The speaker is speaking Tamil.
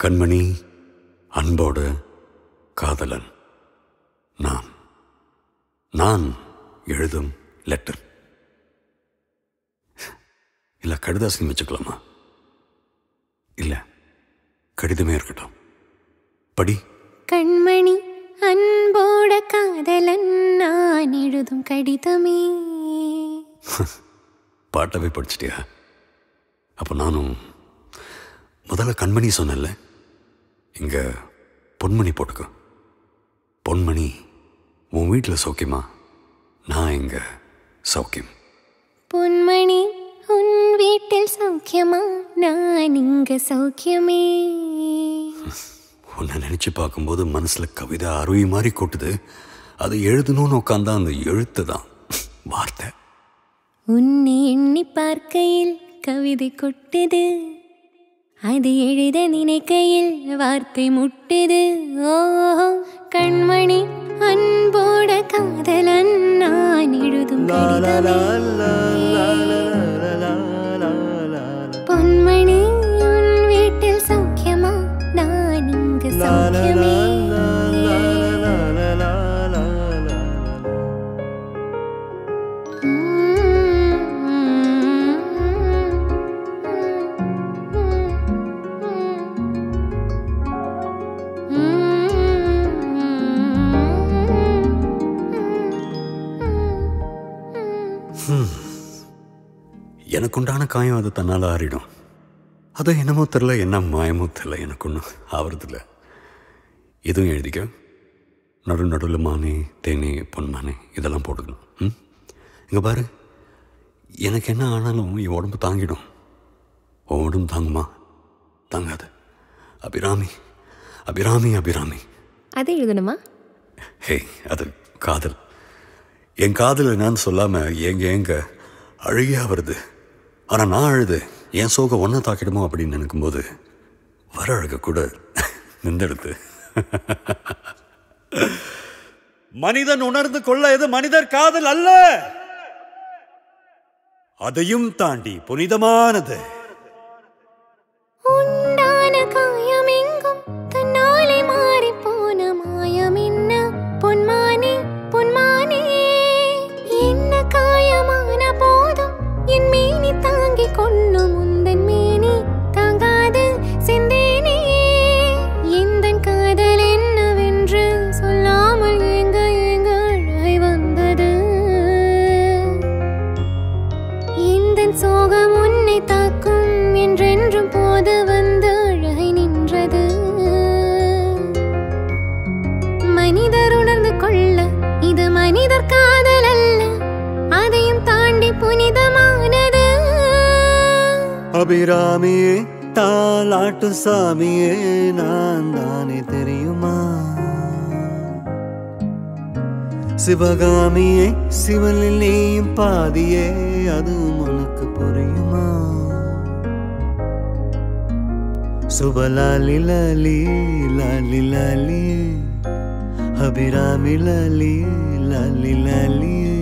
கண்மணி அன்போட காதலன் நான் நான் எழுதும் லெட்டர் இல்ல கடிதாசின்னு வச்சுக்கலாமா இல்ல கடிதமே இருக்கட்டும் படி கண்மணி அன்போட காதலன் நான் எழுதும் கடிதமே பாட்டவே படிச்சிட்டியா அப்போ நானும் முதல்ல கண்மணி சொன்னேன்ல இங்க பொன்மணி போட்டுக்கோ பொன்மணி உன் வீட்டில் சௌக்கியமா நான் இங்க சௌக்கியம் பொன்மணி உன் வீட்டில் சௌக்கியமா நான் இங்க சௌக்கியமே உன்னை நினைச்சு பார்க்கும்போது மனசுல கவிதை அருவி மாதிரி கொட்டுது அதை எழுதணும்னு உட்காந்தா அந்த எழுத்து தான் வார்த்தை உன்னை எண்ணி பார்க்கையில் கவிதை கொட்டுது அது எழுத நினைக்கையில் வார்த்தை முட்டுது ஓ கண்மணி அன்போட காதலன் நான் எழுதும் கடிதமே பொன்மணி உன் வீட்டில் சௌக்கியமா நான் இங்கு சௌக்கியமே எனக்குண்டான காயம் அது தன்னால் ஆறிடும் அது என்னமோ தெரில என்ன மாயமோ தெரில எனக்கு ஒன்றும் ஆவறதில்ல எதுவும் எழுதிக்க நடு நடுவில் மானே தேனே பொன்மானே இதெல்லாம் போட்டுக்கணும் ம் இங்கே பாரு எனக்கு என்ன ஆனாலும் என் உடம்பு தாங்கிடும் உன் உடம்பு தாங்குமா தாங்காது அபிராமி அபிராமி அபிராமி அது எழுதணுமா ஹே அது காதல் என் காதல் என்னன்னு சொல்லாம ஏங்க ஏங்க அழுகியா வருது ஆனா நான் அழுது என் சோகம் ஒன்றை தாக்கிடுமோ அப்படின்னு நினைக்கும்போது வர அழுக கூட நின்றெடுத்து மனிதன் உணர்ந்து கொள்ள இது மனிதர் காதல் அல்ல அதையும் தாண்டி புனிதமானது உண்டான காயம் எங்கும் தன்னாலே மாறி போன மாயம் என்ன பொன்மானே பொன்மானே என்ன காயமான போதும் என் மேனி தாங்கி கொள்ளும் உந்தன் மேனி தாங்காது செந்தேனே எந்தன் காதல் என்னவென்று சொல்லாமல் எங்க எங்க அழை வந்தது இந்தன் சோகம் உன்னை தாக்கும் என்றென்றும் போது வந்து அழகை நின்றது மனிதர் உணர்ந்து கொள்ள இது மனிதர் காதல் அல்ல அதையும் தாண்டி புனிதமானது அபிராமியே தாலாட்டு சாமியே நான் தானே தெரியுமா சிவகாமியே சிவனில் நீயும் பாதியே அதுவும் உனக்கு புரியுமா சுபலாலி லாலி லாலி லாலி அபிராமி லாலி லாலி லாலி